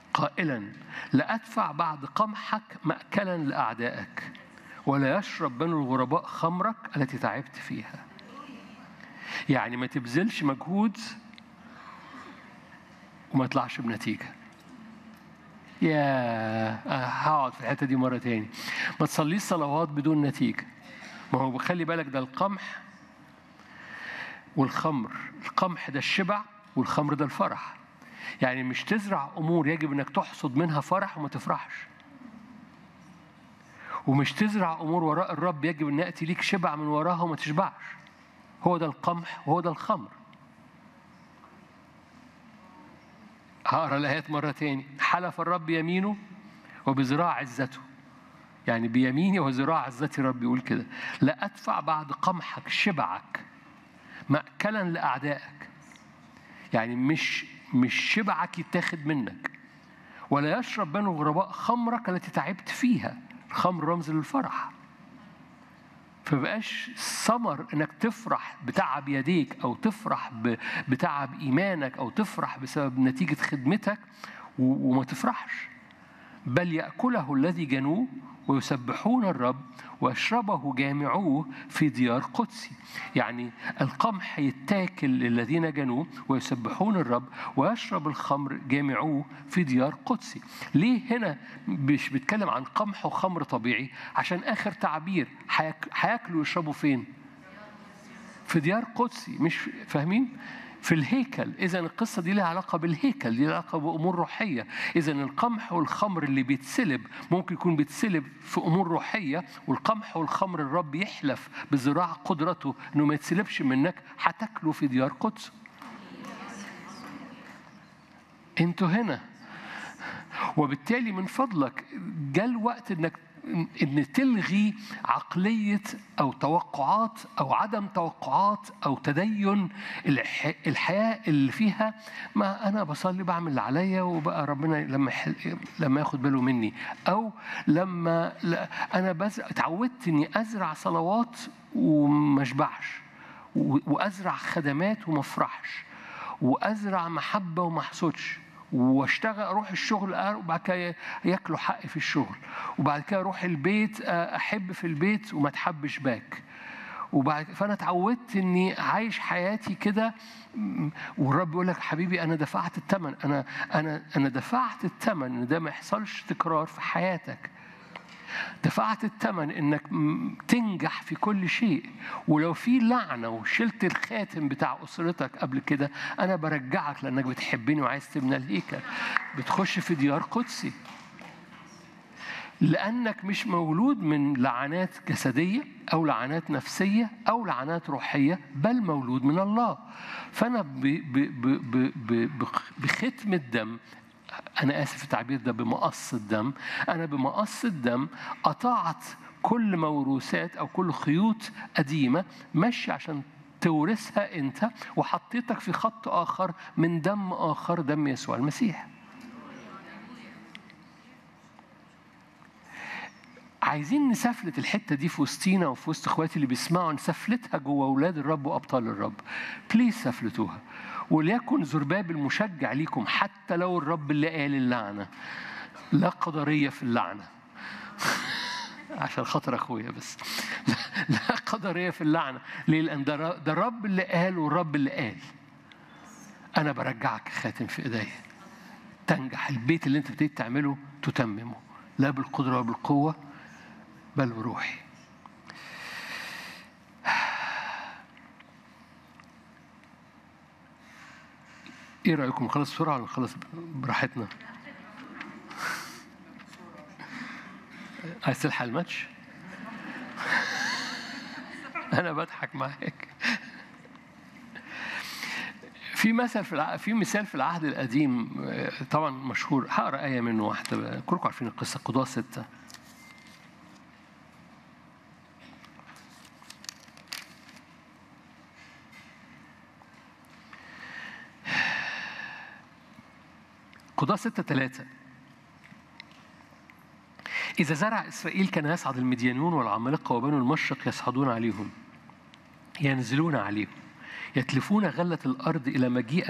قائلا لأدفع بعد قمحك مأكلا لأعدائك ولا يشرب بنو الغرباء خمرك التي تعبت فيها يعني ما تبذلش مجهود وما يطلعش بنتيجة يا هقعد في الحتة دي مرة تاني ما تصليش صلوات بدون نتيجة ما هو خلي بالك ده القمح والخمر القمح ده الشبع والخمر ده الفرح يعني مش تزرع امور يجب انك تحصد منها فرح وما تفرحش ومش تزرع امور وراء الرب يجب ان ياتي ليك شبع من وراها وما تشبعش هو ده القمح وهو ده الخمر هقرا الايات مره تاني حلف الرب يمينه وبذراع عزته يعني بيميني وذراع عزتي رب يقول كده لا ادفع بعد قمحك شبعك مأكلا لأعدائك يعني مش مش شبعك يتاخد منك ولا يشرب بنو الغرباء خمرك التي تعبت فيها الخمر رمز للفرح فبقاش ثمر انك تفرح بتعب يديك او تفرح بتعب ايمانك او تفرح بسبب نتيجه خدمتك وما تفرحش بل ياكله الذي جنوه ويسبحون الرب ويشربه جامعوه في ديار قدسي يعني القمح يتاكل للذين جنوه ويسبحون الرب ويشرب الخمر جامعوه في ديار قدسي ليه هنا مش بيتكلم عن قمح وخمر طبيعي عشان آخر تعبير هياكلوا ويشربوا فين في ديار قدسي مش فاهمين في الهيكل إذا القصة دي لها علاقة بالهيكل دي لها علاقة بأمور روحية إذا القمح والخمر اللي بيتسلب ممكن يكون بيتسلب في أمور روحية والقمح والخمر الرب يحلف بذراع قدرته إنه ما يتسلبش منك هتاكله في ديار قدس انتوا هنا وبالتالي من فضلك جاء الوقت انك ان تلغي عقليه او توقعات او عدم توقعات او تدين الحياه اللي فيها ما انا بصلي بعمل اللي عليا وبقى ربنا لما لما ياخد باله مني او لما انا بز... اتعودت اني ازرع صلوات وما اشبعش وازرع خدمات وما افرحش وازرع محبه وما احصدش واشتغل اروح الشغل وبعد كده ياكلوا حقي في الشغل وبعد كده اروح البيت احب في البيت وما اتحبش باك وبعد فانا اتعودت اني عايش حياتي كده والرب يقول لك حبيبي انا دفعت الثمن انا انا انا دفعت الثمن ان ده ما يحصلش تكرار في حياتك دفعت الثمن انك تنجح في كل شيء ولو في لعنه وشلت الخاتم بتاع اسرتك قبل كده انا برجعك لانك بتحبني وعايز تبني الهيكل بتخش في ديار قدسي لانك مش مولود من لعنات جسديه او لعنات نفسيه او لعنات روحيه بل مولود من الله فانا بختم الدم أنا آسف التعبير ده بمقص الدم أنا بمقص الدم قطعت كل موروثات أو كل خيوط قديمة ماشية عشان تورثها أنت وحطيتك في خط آخر من دم آخر دم يسوع المسيح عايزين نسفلت الحته دي في وسطينا وفي وسط اخواتي اللي بيسمعوا نسفلتها جوه اولاد الرب وابطال الرب بليز سفلتوها وليكن زرباب المشجع ليكم حتى لو الرب اللي قال اللعنة لا قدرية في اللعنة عشان خاطر أخويا بس لا قدرية في اللعنة ليه؟ لأن ده الرب اللي قال والرب اللي قال أنا برجعك خاتم في إيديا تنجح البيت اللي أنت ابتديت تعمله تتممه لا بالقدرة وبالقوة بل بروحي ايه رايكم نخلص بسرعه ولا نخلص براحتنا عايز تلحق الماتش انا بضحك معاك في مثل في الع... في مثال في العهد القديم طبعا مشهور هقرا ايه منه واحده كلكم عارفين القصه قضاه سته قضاة ستة ثلاثة إذا زرع إسرائيل كان يصعد المديانون والعمالقة وبنو المشرق يصعدون عليهم ينزلون عليهم يتلفون غلة الأرض إلى مجيء